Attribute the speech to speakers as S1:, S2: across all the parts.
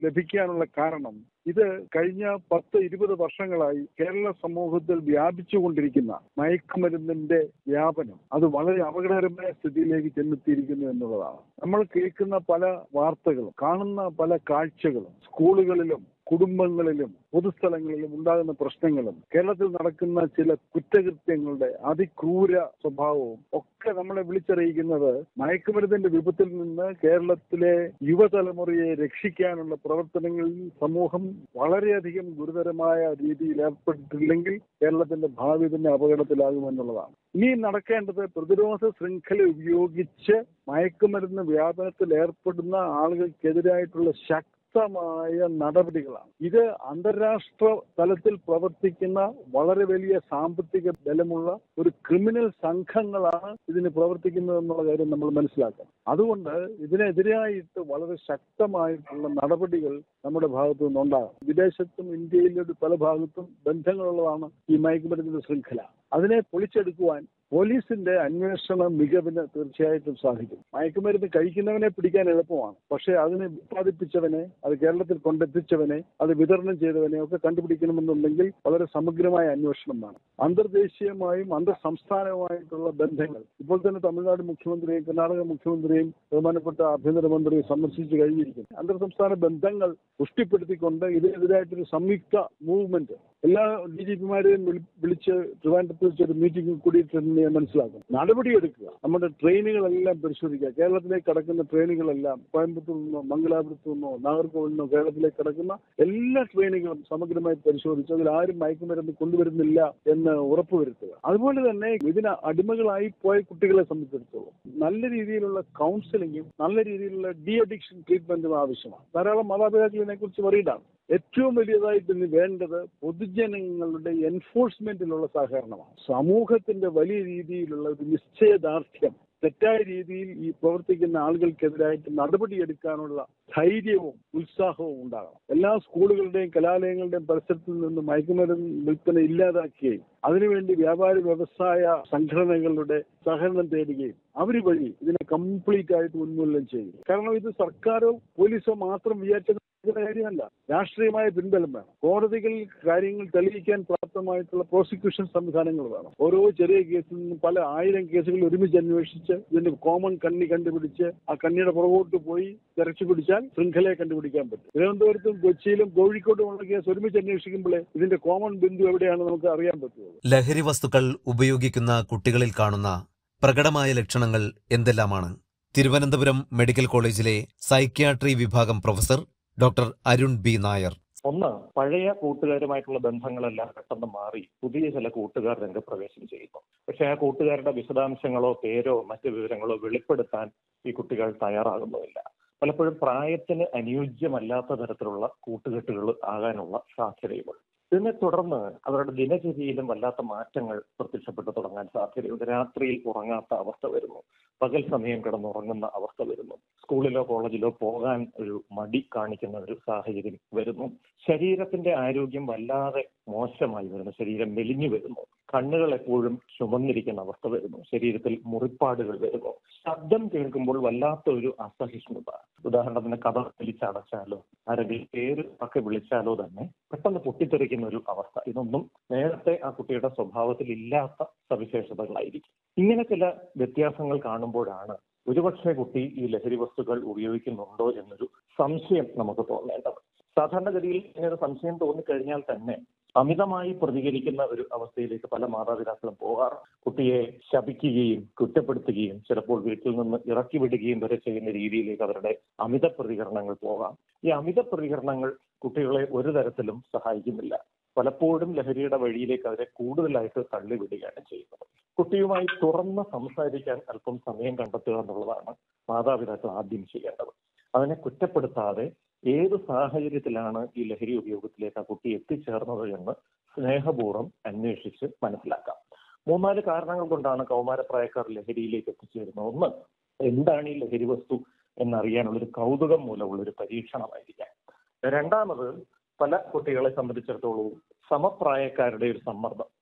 S1: ലഭിക്കാനുള്ള കാരണം ഇത് കഴിഞ്ഞ പത്ത് ഇരുപത് വർഷങ്ങളായി കേരള സമൂഹത്തിൽ വ്യാപിച്ചുകൊണ്ടിരിക്കുന്ന മയക്കുമരുന്നിന്റെ വ്യാപനം അത് വളരെ അപകടകരമായ സ്ഥിതിയിലേക്ക് ചെന്നെത്തിയിരിക്കുന്നു എന്നുള്ളതാണ് നമ്മൾ കേൾക്കുന്ന പല വാർത്തകളും കാണുന്ന പല കാഴ്ചകളും സ്കൂളുകളിലും കുടുംബങ്ങളിലും പൊതുസ്ഥലങ്ങളിലും ഉണ്ടാകുന്ന പ്രശ്നങ്ങളും കേരളത്തിൽ നടക്കുന്ന ചില കുറ്റകൃത്യങ്ങളുടെ അതിക്രൂര സ്വഭാവവും ഒക്കെ നമ്മളെ വിളിച്ചറിയിക്കുന്നത് മയക്കുമരുന്നിന്റെ വിപത്തിൽ നിന്ന് കേരളത്തിലെ യുവതലമുറയെ രക്ഷിക്കാനുള്ള പ്രവർത്തനങ്ങളിൽ സമൂഹം വളരെയധികം ഗുരുതരമായ രീതിയിൽ ഏർപ്പെട്ടിട്ടില്ലെങ്കിൽ കേരളത്തിന്റെ ഭാവി തന്നെ അപകടത്തിലാകുമെന്നുള്ളതാണ് ഇനി നടക്കേണ്ടത് പ്രതിരോധ ശൃംഖല ഉപയോഗിച്ച് മയക്കുമരുന്ന് വ്യാപനത്തിൽ ഏർപ്പെടുന്ന ആളുകൾക്കെതിരായിട്ടുള്ള ശക്തി ശക്തമായ നടപടികളാണ് ഇത് അന്താരാഷ്ട്ര തലത്തിൽ പ്രവർത്തിക്കുന്ന വളരെ വലിയ സാമ്പത്തിക ബലമുള്ള ഒരു ക്രിമിനൽ സംഘങ്ങളാണ് ഇതിന് പ്രവർത്തിക്കുന്നത് എന്നുള്ള കാര്യം നമ്മൾ മനസ്സിലാക്കണം അതുകൊണ്ട് ഇതിനെതിരായിട്ട് വളരെ ശക്തമായിട്ടുള്ള നടപടികൾ നമ്മുടെ ഭാഗത്തു നിന്നുണ്ടാകും വിദേശത്തും ഇന്ത്യയിലും പല ഭാഗത്തും ബന്ധങ്ങളുള്ളതാണ് ഈ മയക്കുമരുന്നിന്റെ ശൃംഖല അതിനെ പൊളിച്ചെടുക്കുവാൻ പോലീസിന്റെ അന്വേഷണ മികവിന് തീർച്ചയായിട്ടും സാധിക്കും മയക്കുമരുന്ന് കഴിക്കുന്നവനെ പിടിക്കാൻ എളുപ്പമാണ് പക്ഷേ അതിനെ ഉത്പാദിപ്പിച്ചവനെ അത് കേരളത്തിൽ കൊണ്ടെത്തിച്ചവനെ അത് വിതരണം ചെയ്തവനെ ഒക്കെ കണ്ടുപിടിക്കണമെന്നുണ്ടെങ്കിൽ വളരെ സമഗ്രമായ അന്വേഷണം വേണം അന്തർദേശീയമായും അന്തർ സംസ്ഥാനവുമായിട്ടുള്ള ബന്ധങ്ങൾ ഇപ്പോൾ തന്നെ തമിഴ്നാട് മുഖ്യമന്ത്രിയും കർണാടക മുഖ്യമന്ത്രിയും ബഹുമാനപ്പെട്ട ആഭ്യന്തരമന്ത്രിയും സന്ദർശിച്ചു കഴിഞ്ഞിരിക്കുന്നു അന്തർ സംസ്ഥാന ബന്ധങ്ങൾ പുഷ്ടിപ്പെടുത്തിക്കൊണ്ട് ഇതിനെതിരായിട്ടൊരു സംയുക്ത മൂവ്മെന്റ് എല്ലാ ഡി ജി പിമാരെയും വിളിച്ച് ട്രിവാൻഡ്രത്ത് വെച്ച് ഒരു മീറ്റിംഗ് കൂടിയിട്ടുണ്ടെന്ന് ഞാൻ മനസ്സിലാക്കും നടപടിയെടുക്കുക നമ്മുടെ ട്രെയിനുകളെല്ലാം പരിശോധിക്കുക കേരളത്തിലേക്ക് കടക്കുന്ന ട്രെയിനുകളെല്ലാം കോയമ്പത്തൂർ നിന്നോ മംഗലാപുരത്തു നിന്നോ നാഗർകോവിൽ നിന്നോ കേരളത്തിലേക്ക് കടക്കുന്ന എല്ലാ ട്രെയിനുകളും സമഗ്രമായി പരിശോധിച്ച് അതിൽ ആരും മയക്കുമരുന്ന് കൊണ്ടുവരുന്നില്ല എന്ന് ഉറപ്പുവരുത്തുക അതുപോലെ തന്നെ ഇതിന് അടിമകളായി പോയ കുട്ടികളെ സംബന്ധിച്ചിടത്തോളം നല്ല രീതിയിലുള്ള കൗൺസിലിങ്ങും നല്ല രീതിയിലുള്ള ഡി അഡിക്ഷൻ ട്രീറ്റ്മെന്റും ആവശ്യമാണ് ധാരാളം മാതാപിതാക്കൾ ഇതിനെക്കുറിച്ച് വറീഡാണ് ഏറ്റവും വലിയതായിട്ട് ഇന്ന് വേണ്ടത് പൊതുജനങ്ങളുടെ എൻഫോഴ്സ്മെന്റിലുള്ള സഹകരണമാണ് സമൂഹത്തിന്റെ വലിയ രീതിയിലുള്ള ഒരു നിശ്ചയദാർഢ്യം തെറ്റായ രീതിയിൽ ഈ പ്രവർത്തിക്കുന്ന ആളുകൾക്കെതിരായിട്ട് നടപടിയെടുക്കാനുള്ള ധൈര്യവും ഉത്സാഹവും ഉണ്ടാകണം എല്ലാ സ്കൂളുകളുടെയും കലാലയങ്ങളുടെയും പരിസരത്തിൽ നിന്ന് മയക്കുമരുന്ന് വിൽപ്പന ഇല്ലാതാക്കുകയും അതിനുവേണ്ടി വ്യാപാര വ്യവസായ സംഘടനകളുടെ സഹകരണം തേടുകയും അവർ വഴി ഇതിനെ കംപ്ലീറ്റ് ആയിട്ട് ഉന്മൂലനം ചെയ്യും കാരണം ഇത് സർക്കാരോ പോലീസോ മാത്രം വിചാരിച്ച കാര്യമല്ല രാഷ്ട്രീയമായ പിൻബലം വേണം കോടതികളിൽ കാര്യങ്ങൾ തെളിയിക്കാൻ പ്രാപ്തമായിട്ടുള്ള പ്രോസിക്യൂഷൻ സംവിധാനങ്ങൾ വേണം ഓരോ ചെറിയ കേസിൽ നിന്നും പല ആയിരം കേസുകൾ ഒരുമിച്ച് അന്വേഷിച്ച് ഇതിന്റെ കോമൺ കണ്ണി കണ്ടുപിടിച്ച് ആ കണ്ണിയുടെ പുറകോട്ട് പോയി തെരച്ചു പിടിച്ചാൽ ശൃംഖലയെ കണ്ടുപിടിക്കാൻ പറ്റും തിരുവനന്തപുരത്തും കൊച്ചിയിലും കോഴിക്കോട്ടും ഉള്ള കേസ് ഒരുമിച്ച് അന്വേഷിക്കുമ്പോഴേ ഇതിന്റെ കോമൺ ബിന്ദു എവിടെയാണ് നമുക്ക് അറിയാൻ പറ്റുള്ളൂ
S2: ലഹരി വസ്തുക്കൾ ഉപയോഗിക്കുന്ന കുട്ടികളിൽ കാണുന്ന പ്രകടമായ ലക്ഷണങ്ങൾ എന്തെല്ലാമാണ് തിരുവനന്തപുരം മെഡിക്കൽ കോളേജിലെ സൈക്യാട്രി വിഭാഗം professor doctor Arun B Nair
S3: ഒന്ന് പഴയ കൂട്ടുകാരുമായിട്ടുള്ള ബന്ധങ്ങളെല്ലാം പെട്ടെന്ന് മാറി പുതിയ ചില കൂട്ടുകാർ രംഗപ്രവേശം ചെയ്യുന്നു പക്ഷെ ആ കൂട്ടുകാരുടെ വിശദാംശങ്ങളോ പേരോ മറ്റ് വിവരങ്ങളോ വെളിപ്പെടുത്താൻ ഈ കുട്ടികൾ തയ്യാറാകുന്നുമില്ല പലപ്പോഴും പ്രായത്തിന് അനുയോജ്യമല്ലാത്ത തരത്തിലുള്ള കൂട്ടുകെട്ടുകൾ ആകാനുള്ള സാധ്യതയുമുണ്ട് ഇതിനെ തുടർന്ന് അവരുടെ ദിനചര്യയിലും വല്ലാത്ത മാറ്റങ്ങൾ പ്രത്യക്ഷപ്പെട്ടു തുടങ്ങാൻ സാധ്യതയുണ്ട് രാത്രിയിൽ ഉറങ്ങാത്ത അവസ്ഥ വരുന്നു പകൽ സമയം കിടന്നുറങ്ങുന്ന അവസ്ഥ വരുന്നു സ്കൂളിലോ കോളേജിലോ പോകാൻ ഒരു മടി കാണിക്കുന്ന ഒരു സാഹചര്യം വരുന്നു ശരീരത്തിന്റെ ആരോഗ്യം വല്ലാതെ മോശമായി വരുന്നു ശരീരം മെലിഞ്ഞു വരുന്നു കണ്ണുകൾ എപ്പോഴും ചുമന്നിരിക്കുന്ന അവസ്ഥ വരുന്നു ശരീരത്തിൽ മുറിപ്പാടുകൾ വരുന്നു ശബ്ദം കേൾക്കുമ്പോൾ വല്ലാത്ത ഒരു അസഹിഷ്ണുത ഉദാഹരണത്തിന് കഥ വിളിച്ചടച്ചാലോ ആരെങ്കിലും പേര് ഒക്കെ വിളിച്ചാലോ തന്നെ പെട്ടെന്ന് പൊട്ടിത്തെറിക്കുന്ന ഒരു അവസ്ഥ ഇതൊന്നും നേരത്തെ ആ കുട്ടിയുടെ സ്വഭാവത്തിൽ ഇല്ലാത്ത സവിശേഷതകളായിരിക്കും ഇങ്ങനെ ചില വ്യത്യാസങ്ങൾ കാണുമ്പോഴാണ് ഒരുപക്ഷെ കുട്ടി ഈ ലഹരി വസ്തുക്കൾ ഉപയോഗിക്കുന്നുണ്ടോ എന്നൊരു സംശയം നമുക്ക് തോന്നേണ്ടത് സാധാരണഗതിയിൽ ഇങ്ങനെ ഒരു സംശയം തോന്നിക്കഴിഞ്ഞാൽ തന്നെ അമിതമായി പ്രതികരിക്കുന്ന ഒരു അവസ്ഥയിലേക്ക് പല മാതാപിതാക്കളും പോകാറ് കുട്ടിയെ ശപിക്കുകയും കുറ്റപ്പെടുത്തുകയും ചിലപ്പോൾ വീട്ടിൽ നിന്ന് ഇറക്കി വിടുകയും വരെ ചെയ്യുന്ന രീതിയിലേക്ക് അവരുടെ അമിത പ്രതികരണങ്ങൾ പോകാം ഈ അമിത പ്രതികരണങ്ങൾ കുട്ടികളെ ഒരു തരത്തിലും സഹായിക്കുന്നില്ല പലപ്പോഴും ലഹരിയുടെ വഴിയിലേക്ക് അവരെ കൂടുതലായിട്ട് തള്ളിവിടുകയാണ് ചെയ്യുന്നത് കുട്ടിയുമായി തുറന്ന് സംസാരിക്കാൻ അല്പം സമയം കണ്ടെത്തുക എന്നുള്ളതാണ് മാതാപിതാക്കൾ ആദ്യം ചെയ്യേണ്ടത് അതിനെ കുറ്റപ്പെടുത്താതെ ഏത് സാഹചര്യത്തിലാണ് ഈ ലഹരി ഉപയോഗത്തിലേക്ക് ആ കുട്ടി എത്തിച്ചേർന്നത് എന്ന് സ്നേഹപൂർവ്വം അന്വേഷിച്ച് മനസ്സിലാക്കാം മൂന്നാല് കാരണങ്ങൾ കൊണ്ടാണ് കൗമാരപ്രായക്കാർ ലഹരിയിലേക്ക് എത്തിച്ചേരുന്നത് ഒന്ന് എന്താണ് ഈ ലഹരി വസ്തു എന്നറിയാനുള്ള ഒരു കൗതുകം മൂലമുള്ള ഒരു പരീക്ഷണമായിരിക്കാം രണ്ടാമത് പല കുട്ടികളെ സംബന്ധിച്ചിടത്തോളം സമപ്രായക്കാരുടെ ഒരു സമ്മർദ്ദം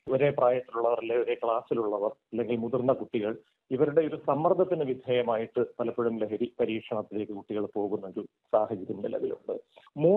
S3: ഒരേ പ്രായത്തിലുള്ളവർ അല്ലെങ്കിൽ ഒരേ ക്ലാസ്സിലുള്ളവർ അല്ലെങ്കിൽ മുതിർന്ന കുട്ടികൾ ഇവരുടെ ഒരു സമ്മർദ്ദത്തിന് വിധേയമായിട്ട് പലപ്പോഴും ലഹരി പരീക്ഷണത്തിലേക്ക് കുട്ടികൾ പോകുന്ന ഒരു സാഹചര്യം നിലവിലുണ്ട്